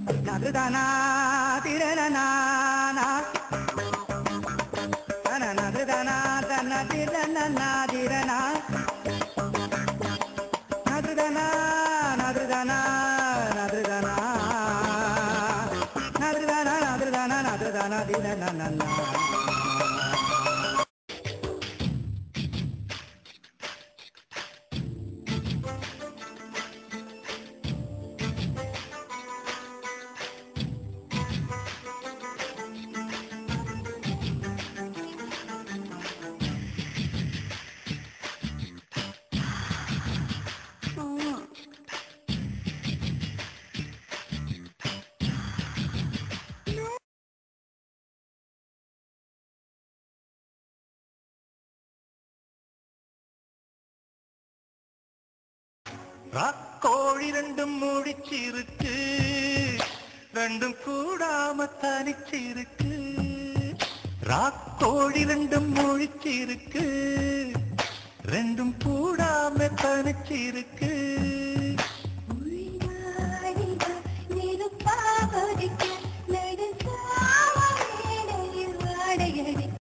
நதுதனா திரணனா நதுதனா தன திரணனா திரணா நதுதனா நதுதனா நதுதனா நதுதனா நதுதனா நதுதனா திரணனா ராக்கோழி ரெண்டும் முடிச்சிருக்கு ரெண்டும் கூடாம தனிச்சிருக்கு ராக்கோழி ரெண்டும் முழிச்சிருக்கு ரெண்டும் கூடாம தனிச்சிருக்கு